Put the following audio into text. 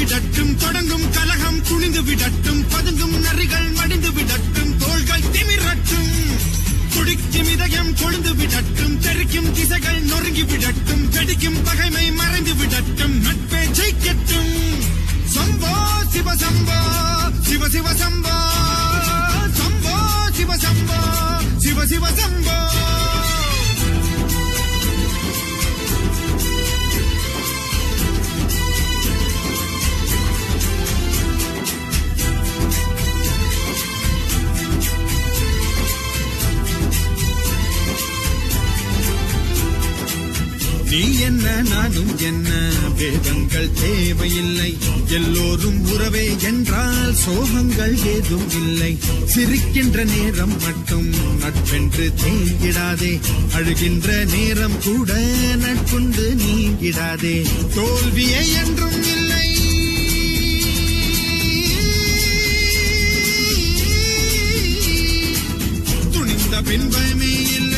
விடட்டும் தொடங்கும் கலகம் துணிந்து விடட்டும் பதுங்கும் நரிகள் மடிந்து விடட்டும் தோள்கள் திமிரட்டும் துடிக்கும் இதயம் கொழுந்து விடட்டும் தெரிக்கும் திசைகள் நொறுங்கி விடட்டும் வெடிக்கும் பகைமை மறைந்து விடட்டும் நட்பே ஜெயிக்கட்டும் சம்போ சிவ சம்போ சிவ சிவ சம்போ சம்போ சிவ சம்போ சிவ சிவ சம்போ நீ என்ன நானும் என்ன வேதங்கள் தேவையில்லை எல்லோரும் உறவே என்றால் சோகங்கள் ஏதும் இல்லை சிரிக்கின்ற நேரம் மட்டும் நட்பென்று தேங்கிடாதே அழுகின்ற நேரம் கூட நட்புண்டு நீங்கிடாதே தோல்வியே என்றும் இல்லை துணிந்த பின்பமே இல்லை